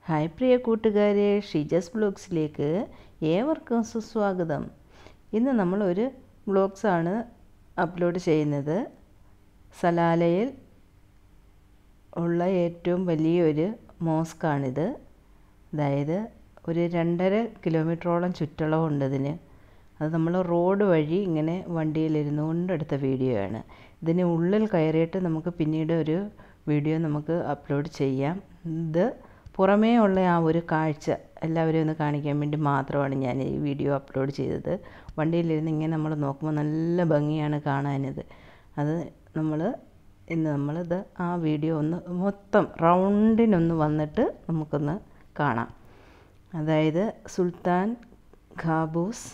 hi പ്രിയ കൂട്ടുകാരെ ഷിജസ് ബ്ലോഗ്സിലേക്ക് ഏവർക്കും സുസ്വാഗതം ഇന്ന് നമ്മൾ ഒരു ബ്ലോഗ്സാണ് അപ്ലോഡ് ചെയ്യുന്നത് സലാലയിൽ ഉള്ള ഏറ്റവും വലിയൊരു മോസ്കാണിത് അതായത് ഒരു രണ്ടര കിലോമീറ്ററോളം ചുറ്റളവുണ്ട് ഇതിന് അത് നമ്മൾ റോഡ് വഴി ഇങ്ങനെ വണ്ടിയിലിരുന്നു കൊണ്ട് എടുത്ത വീഡിയോ ആണ് ഇതിന് ഉള്ളിൽ കയറിയിട്ട് നമുക്ക് പിന്നീട് ഒരു വീഡിയോ നമുക്ക് അപ്ലോഡ് ചെയ്യാം ഇത് പുറമേ ഉള്ള ആ ഒരു കാഴ്ച എല്ലാവരെയും ഒന്ന് കാണിക്കാൻ വേണ്ടി മാത്രമാണ് ഞാൻ ഈ വീഡിയോ അപ്ലോഡ് ചെയ്തത് വണ്ടിയിലിരുന്ന് ഇങ്ങനെ നമ്മൾ നോക്കുമ്പോൾ നല്ല ഭംഗിയാണ് കാണാനത് അത് നമ്മൾ ഇന്ന് നമ്മളിത് ആ വീഡിയോ ഒന്ന് മൊത്തം റൗണ്ടിനൊന്ന് വന്നിട്ട് നമുക്കൊന്ന് കാണാം അതായത് സുൽത്താൻ ഖാബൂസ്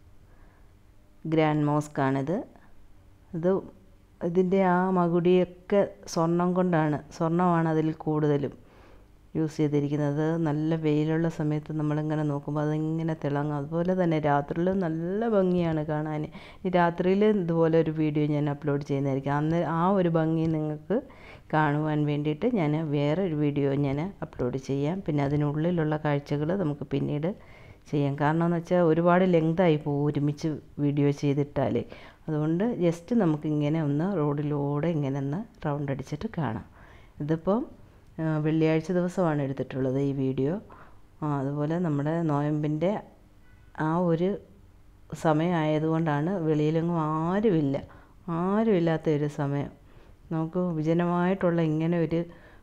ഗ്രാൻഡ് മോസ്കാണിത് ഇത് ഇതിൻ്റെ ആ മകുടിയൊക്കെ സ്വർണം കൊണ്ടാണ് സ്വർണ്ണമാണ് അതിൽ കൂടുതലും യൂസ് ചെയ്തിരിക്കുന്നത് നല്ല വെയിലുള്ള സമയത്ത് നമ്മളിങ്ങനെ നോക്കുമ്പോൾ അതിങ്ങനെ തിളങ്ങും അതുപോലെ തന്നെ രാത്രിയിലും നല്ല ഭംഗിയാണ് കാണാൻ ഈ രാത്രിയിൽ ഇതുപോലെ ഒരു വീഡിയോ ഞാൻ അപ്ലോഡ് ചെയ്യുന്നതായിരിക്കും അന്ന് ആ ഒരു ഭംഗി നിങ്ങൾക്ക് കാണുവാൻ വേണ്ടിയിട്ട് ഞാൻ വേറെ ഒരു വീഡിയോ ഞാൻ അപ്ലോഡ് ചെയ്യാം പിന്നെ അതിനുള്ളിലുള്ള കാഴ്ചകൾ നമുക്ക് പിന്നീട് ചെയ്യാം കാരണം എന്ന് വെച്ചാൽ ഒരുപാട് ലെങ്തായി പോകും ഒരുമിച്ച് വീഡിയോ ചെയ്തിട്ടാൽ അതുകൊണ്ട് ജസ്റ്റ് നമുക്കിങ്ങനെ ഒന്ന് റോഡിലൂടെ ഇങ്ങനെ ഒന്ന് റൗണ്ട് അടിച്ചിട്ട് കാണാം ഇതിപ്പം വെള്ളിയാഴ്ച ദിവസമാണ് എടുത്തിട്ടുള്ളത് ഈ വീഡിയോ അതുപോലെ നമ്മുടെ നോയമ്പിൻ്റെ ആ ഒരു സമയമായതുകൊണ്ടാണ് വെളിയിലെങ്ങും ആരുമില്ല ആരുമില്ലാത്ത ഒരു സമയം നമുക്ക് വിജനമായിട്ടുള്ള ഇങ്ങനെ ഒരു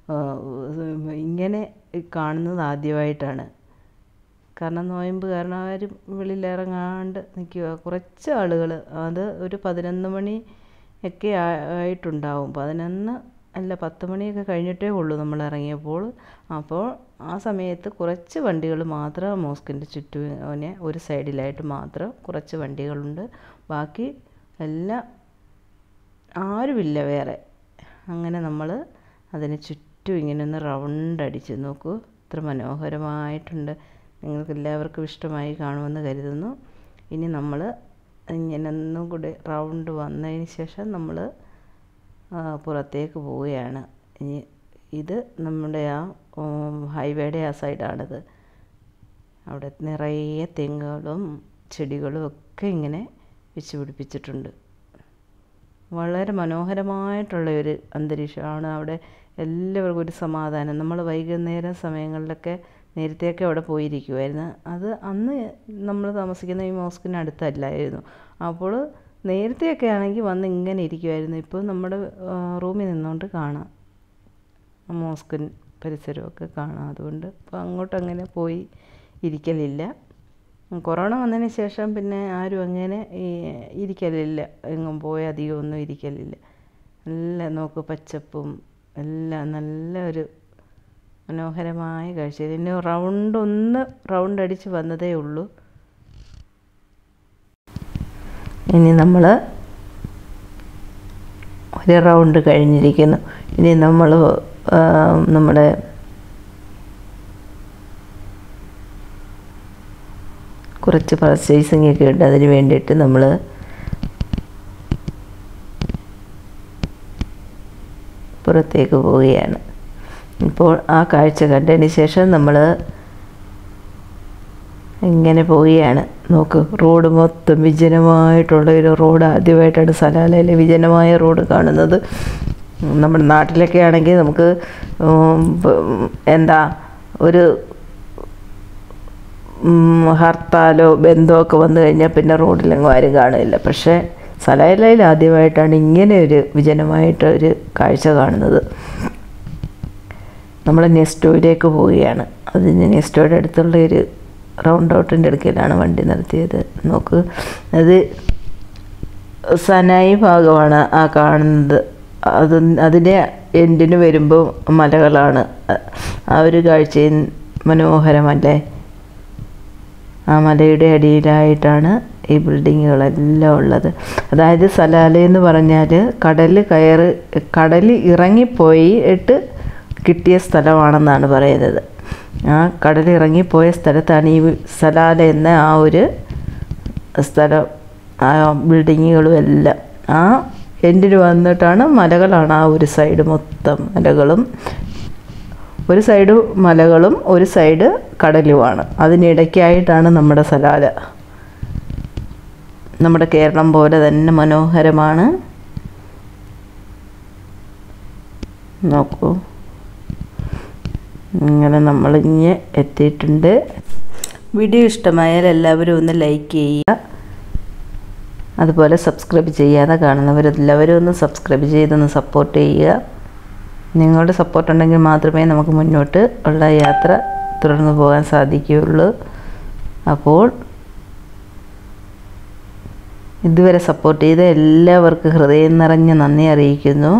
ഇങ്ങനെ കാണുന്നത് ആദ്യമായിട്ടാണ് കാരണം നോയമ്പ് കാരണം ആരും വെളിയിൽ ഇറങ്ങാണ്ട് നിൽക്കുക കുറച്ച് ആളുകൾ അത് ഒരു പതിനൊന്ന് മണി ഒക്കെ ആയിട്ടുണ്ടാവും പതിനൊന്ന് അല്ല പത്ത് മണിയൊക്കെ കഴിഞ്ഞിട്ടേ ഉള്ളൂ നമ്മൾ ഇറങ്ങിയപ്പോൾ അപ്പോൾ ആ സമയത്ത് കുറച്ച് വണ്ടികൾ മാത്രം മോസ്കിൻ്റെ ചുറ്റുവിനെ ഒരു സൈഡിലായിട്ട് മാത്രം കുറച്ച് വണ്ടികളുണ്ട് ബാക്കി എല്ലാം ആരുമില്ല വേറെ അങ്ങനെ നമ്മൾ അതിന് ചുറ്റും ഇങ്ങനെ ഒന്ന് റൗണ്ട് അടിച്ച് നോക്കൂ ഇത്ര മനോഹരമായിട്ടുണ്ട് നിങ്ങൾക്ക് എല്ലാവർക്കും ഇഷ്ടമായി കാണുമെന്ന് കരുതുന്നു ഇനി നമ്മൾ ഇങ്ങനെ ഒന്നും കൂടി റൗണ്ട് വന്നതിന് ശേഷം നമ്മൾ പുറത്തേക്ക് പോവുകയാണ് ഇനി ഇത് നമ്മുടെ ആ ഹൈവേയുടെ ആ സൈഡാണിത് അവിടെ നിറയെ തെങ്ങുകളും ചെടികളും ഒക്കെ ഇങ്ങനെ വെച്ച് പിടിപ്പിച്ചിട്ടുണ്ട് വളരെ മനോഹരമായിട്ടുള്ള ഒരു അന്തരീക്ഷമാണ് അവിടെ എല്ലാവർക്കും ഒരു സമാധാനം നമ്മൾ വൈകുന്നേരം സമയങ്ങളിലൊക്കെ നേരത്തെയൊക്കെ അവിടെ പോയിരിക്കുമായിരുന്നു അത് അന്ന് നമ്മൾ താമസിക്കുന്ന ഈ മോസ്കിന് അടുത്തല്ലായിരുന്നു അപ്പോൾ നേരത്തെയൊക്കെ ആണെങ്കിൽ വന്ന് ഇങ്ങനെ ഇരിക്കുമായിരുന്നു ഇപ്പോൾ നമ്മുടെ റൂമിൽ നിന്നുകൊണ്ട് കാണാം മോസ്കിൻ പരിസരമൊക്കെ കാണാം അതുകൊണ്ട് ഇപ്പോൾ അങ്ങോട്ട് അങ്ങനെ പോയി ഇരിക്കലില്ല കൊറോണ വന്നതിന് ശേഷം പിന്നെ ആരും അങ്ങനെ ഇരിക്കലില്ല എങ്ങും പോയി അധികം ഒന്നും ഇരിക്കലില്ല നല്ല നോക്ക് പച്ചപ്പും എല്ലാം നല്ല ഒരു മനോഹരമായ കാഴ്ച ഇതിന് റൗണ്ട് ഒന്ന് റൗണ്ട് അടിച്ച് വന്നതേ ഉള്ളൂ ഇനി നമ്മൾ ഒരു റൗണ്ട് കഴിഞ്ഞിരിക്കുന്നു ഇനി നമ്മൾ നമ്മുടെ കുറച്ച് പർച്ചേസിങ് ഒക്കെ ഉണ്ട് അതിന് വേണ്ടിയിട്ട് നമ്മൾ പുറത്തേക്ക് പോവുകയാണ് ഇപ്പോൾ ആ കാഴ്ച കണ്ടതിന് ശേഷം നമ്മൾ ഇങ്ങനെ പോവുകയാണ് നോക്ക് റോഡ് മൊത്തം വിജനമായിട്ടുള്ള ഒരു റോഡ് ആദ്യമായിട്ടാണ് സലാലയിലെ വിജനമായ റോഡ് കാണുന്നത് നമ്മുടെ നാട്ടിലൊക്കെ ആണെങ്കിൽ നമുക്ക് എന്താ ഒരു ഹർത്താലോ ബന്ധമൊക്കെ വന്നു കഴിഞ്ഞാൽ പിന്നെ റോഡിലെങ്ങും ആരും കാണില്ല പക്ഷേ സലാലയിൽ ആദ്യമായിട്ടാണ് ഇങ്ങനെ ഒരു വിജനമായിട്ട് ഒരു കാഴ്ച കാണുന്നത് നമ്മൾ നെസ്റ്റോയിലേക്ക് പോവുകയാണ് അതിന് നെസ്റ്റോയുടെ അടുത്തുള്ള ഒരു റൗണ്ട് ഔട്ടിൻ്റെ അടുക്കലാണ് വണ്ടി നിർത്തിയത് നോക്ക് അത് സനായി ഭാഗമാണ് ആ കാണുന്നത് അത് അതിൻ്റെ എൻഡിന് വരുമ്പോൾ മലകളാണ് ആ ഒരു കാഴ്ചയും മനോഹരമല്ലേ ആ മലയുടെ അടിയിലായിട്ടാണ് ഈ ബിൽഡിങ്ങുകളെല്ലാം ഉള്ളത് അതായത് സലാല എന്ന് പറഞ്ഞാൽ കടൽ കയറി കടൽ ഇറങ്ങിപ്പോയി ഇട്ട് കിട്ടിയ സ്ഥലമാണെന്നാണ് പറയുന്നത് ആ കടൽ ഇറങ്ങിപ്പോയ സ്ഥലത്താണ് ഈ സലാല എന്ന ആ ഒരു സ്ഥലം ആ ബിൽഡിങ്ങുകളും എല്ലാം ആ എൻഡിൽ വന്നിട്ടാണ് മലകളാണ് ആ ഒരു സൈഡ് മൊത്തം മലകളും ഒരു സൈഡ് മലകളും ഒരു സൈഡ് കടലുമാണ് അതിനിടയ്ക്കായിട്ടാണ് നമ്മുടെ സലാല നമ്മുടെ കേരളം പോലെ തന്നെ മനോഹരമാണ് നോക്കൂ ഇങ്ങനെ നമ്മളിങ്ങ് എത്തിയിട്ടുണ്ട് വീഡിയോ ഇഷ്ടമായാൽ എല്ലാവരും ഒന്ന് ലൈക്ക് ചെയ്യുക അതുപോലെ സബ്സ്ക്രൈബ് ചെയ്യാതെ കാണുന്നവരെല്ലാവരും ഒന്ന് സബ്സ്ക്രൈബ് ചെയ്തൊന്ന് സപ്പോർട്ട് ചെയ്യുക നിങ്ങളുടെ സപ്പോർട്ട് ഉണ്ടെങ്കിൽ മാത്രമേ നമുക്ക് മുന്നോട്ട് ഉള്ള യാത്ര തുടർന്നു പോകാൻ സാധിക്കുകയുള്ളൂ അപ്പോൾ ഇതുവരെ സപ്പോർട്ട് ചെയ്ത എല്ലാവർക്കും ഹൃദയം നിറഞ്ഞ നന്ദി അറിയിക്കുന്നു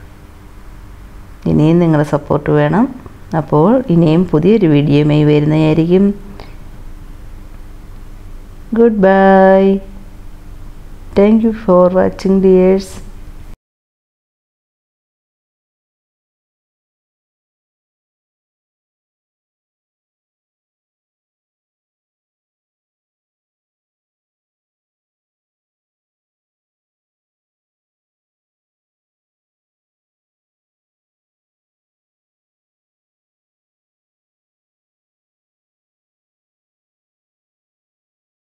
ഇനിയും നിങ്ങളുടെ സപ്പോർട്ട് വേണം അപ്പോൾ ഇനിയും പുതിയൊരു വീഡിയോയുമായി വരുന്നതായിരിക്കും good bye thank you for watching dears